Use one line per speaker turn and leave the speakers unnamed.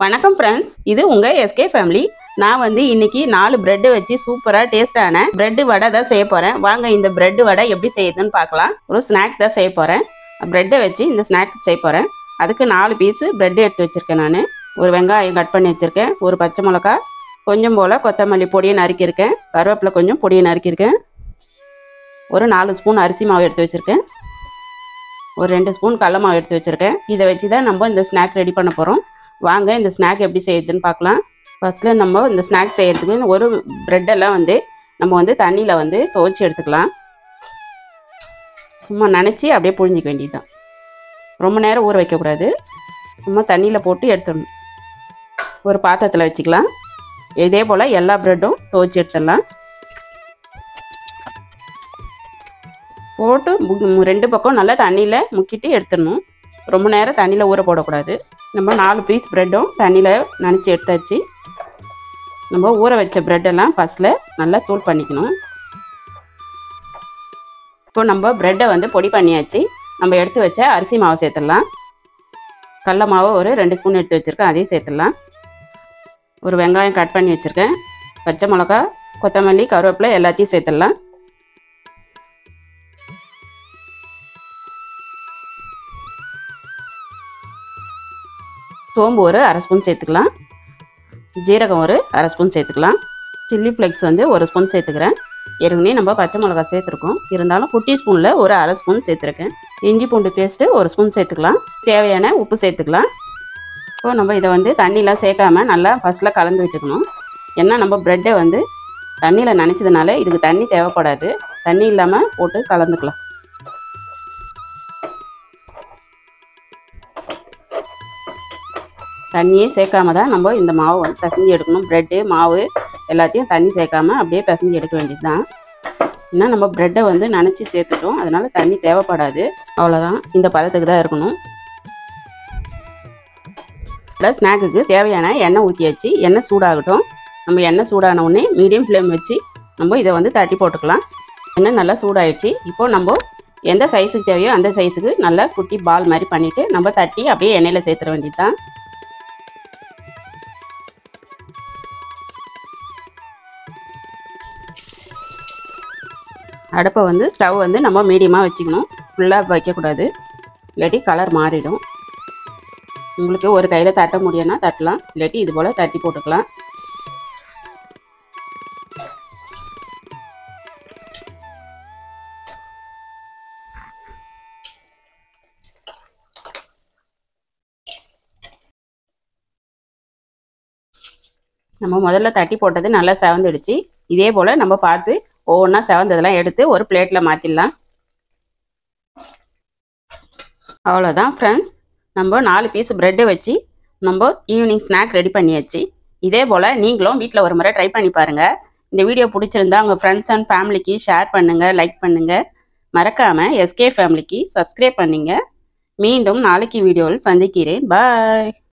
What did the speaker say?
வணக்கம் ஃப்ரெண்ட்ஸ் இது உங்கள் எஸ்கே ஃபேமிலி நான் வந்து இன்னைக்கு நாலு பிரெட்டு வச்சு சூப்பராக டேஸ்டான பிரெட்டு வடை தான் செய்ய போகிறேன் வாங்க இந்த பிரெட்டு வடை எப்படி செய்யுதுன்னு பார்க்கலாம் ஒரு ஸ்நாக் தான் செய்ய போகிறேன் பிரெட்டை வச்சு இந்த ஸ்நாக் செய்ய போகிறேன் அதுக்கு நாலு பீஸு பிரெட் எடுத்து வச்சுருக்கேன் நான் ஒரு வெங்காயம் கட் பண்ணி வச்சுருக்கேன் ஒரு பச்சை மிளகா கொஞ்சம் போல் கொத்தமல்லி பொடியை நறுக்கியிருக்கேன் கருவேப்பிலை கொஞ்சம் பொடியை நறுக்கியிருக்கேன் ஒரு நாலு ஸ்பூன் அரிசி மாவு எடுத்து வச்சுருக்கேன் ஒரு ரெண்டு ஸ்பூன் கடல மாவு எடுத்து வச்சுருக்கேன் இதை வச்சு தான் நம்ம இந்த ஸ்நாக் ரெடி பண்ண போகிறோம் வாங்க இந்த ஸ்நாக் எப்படி செய்யுதுன்னு பார்க்கலாம் ஃபஸ்ட்டில் நம்ம இந்த ஸ்நாக்ஸ் செய்யறதுக்கு ஒரு ப்ரெட்டெல்லாம் வந்து நம்ம வந்து தண்ணியில் வந்து துவைச்சி எடுத்துக்கலாம் சும்மா நனைச்சி அப்படியே புழிஞ்சிக்க வேண்டியதுதான் ரொம்ப நேரம் ஊற வைக்கக்கூடாது சும்மா தண்ணியில் போட்டு எடுத்துடணும் ஒரு பாத்திரத்தில் வச்சுக்கலாம் இதே போல் எல்லா ப்ரெட்டும் துவைச்சி எடுத்துடலாம் போட்டு மு- ரெண்டு பக்கம் நல்லா தண்ணியில் முக்கிட்டு எடுத்துடணும் ரொம்ப நேரம் தண்ணியில் ஊற போடக்கூடாது நம்ம நாலு பீஸ் ப்ரெட்டும் தண்ணியில் நனைச்சி எடுத்தாச்சு நம்ம ஊற வச்ச ப்ரெட்டெல்லாம் ஃபஸ்ட்டில் நல்லா தூள் பண்ணிக்கணும் இப்போ நம்ம ப்ரெட்டை வந்து பொடி பண்ணியாச்சு நம்ம எடுத்து வச்ச அரிசி மாவு சேர்த்துடலாம் கடல மாவு ஒரு ரெண்டு ஸ்பூன் எடுத்து வச்சுருக்கேன் அதையும் சேர்த்துடலாம் ஒரு வெங்காயம் கட் பண்ணி வச்சுருக்கேன் பச்சை மிளகா கொத்தமல்லி கருவேப்பிலை எல்லாத்தையும் சேர்த்துடலாம் சோம்பு ஒரு அரை ஸ்பூன் சேர்த்துக்கலாம் ஜீரகம் ஒரு அரை ஸ்பூன் சேர்த்துக்கலாம் சில்லி ஃப்ளேக்ஸ் வந்து ஒரு ஸ்பூன் சேர்த்துக்கிறேன் ஏற்கனவே நம்ம பச்சை மிளகா சேர்த்துருக்கோம் இருந்தாலும் குட்டி ஸ்பூனில் ஒரு அரை ஸ்பூன் சேர்த்துருக்கேன் இஞ்சி பூண்டு பேஸ்ட்டு ஒரு ஸ்பூன் சேர்த்துக்கலாம் தேவையான உப்பு சேர்த்துக்கலாம் இப்போ நம்ம இதை வந்து தண்ணிலாம் சேர்க்காம நல்லா ஃபஸ்ட்டில் கலந்து விட்டுக்கணும் ஏன்னா நம்ம ப்ரெட்டை வந்து தண்ணியில் நனைச்சதுனால இதுக்கு தண்ணி தேவைப்படாது தண்ணி இல்லாமல் போட்டு கலந்துக்கலாம் தண்ணியே சேர்க்காம தான் நம்ம இந்த மாவு வந்து பிசைஞ்சு எடுக்கணும் ப்ரெட்டு மாவு எல்லாத்தையும் தண்ணி சேர்க்காம அப்படியே பிசைஞ்சு எடுக்க வேண்டியது தான் ஏன்னா நம்ம ப்ரெட்டை வந்து நனைச்சி சேர்த்துட்டோம் அதனால தண்ணி தேவைப்படாது அவ்வளோதான் இந்த பதத்துக்கு தான் இருக்கணும் ப்ளஸ் ஸ்நாக்குக்கு தேவையான எண்ணெய் ஊற்றியாச்சு எண்ணெய் சூடாகட்டும் நம்ம எண்ணெய் சூடான உடனே மீடியம் ஃப்ளேம் வச்சு நம்ம இதை வந்து தட்டி போட்டுக்கலாம் எண்ணெய் நல்லா சூடாயிடுச்சு இப்போ நம்ம எந்த சைஸுக்கு தேவையோ அந்த சைஸுக்கு நல்லா குட்டி பால் மாதிரி பண்ணிவிட்டு நம்ம தட்டி அப்படியே எண்ணெயில் சேர்த்துற வேண்டியது தான் அடுப்பை வந்து ஸ்டவ் வந்து நம்ம மீடியமாக வச்சுக்கணும் ஃபுல்லாக வைக்கக்கூடாது இல்லாட்டி கலர் மாறிடும் உங்களுக்கு ஒரு கையில் தட்ட முடியும்னா தட்டலாம் இல்லாட்டி இது போல் தட்டி போட்டுக்கலாம் நம்ம முதல்ல தட்டி போட்டது நல்லா செவந்துடுச்சு இதே போல் நம்ம பார்த்து ஒவ்வொன்றா செவந்ததெல்லாம் எடுத்து ஒரு பிளேட்டில் மாற்றிடலாம் அவ்வளோதான் ஃப்ரெண்ட்ஸ் நம்ம நாலு பீஸ் ப்ரெட்டு வச்சு நம்ம ஈவினிங் ஸ்நாக் ரெடி பண்ணியாச்சு இதே போல் நீங்களும் வீட்டில் ஒரு முறை ட்ரை பண்ணி பாருங்கள் இந்த வீடியோ பிடிச்சிருந்தா உங்கள் ஃப்ரெண்ட்ஸ் அண்ட் ஃபேமிலிக்கு ஷேர் பண்ணுங்கள் லைக் பண்ணுங்கள் மறக்காமல் எஸ்கே ஃபேமிலிக்கு சப்ஸ்கிரைப் பண்ணுங்க மீண்டும் நாளைக்கு வீடியோவில் சந்திக்கிறேன் பாய்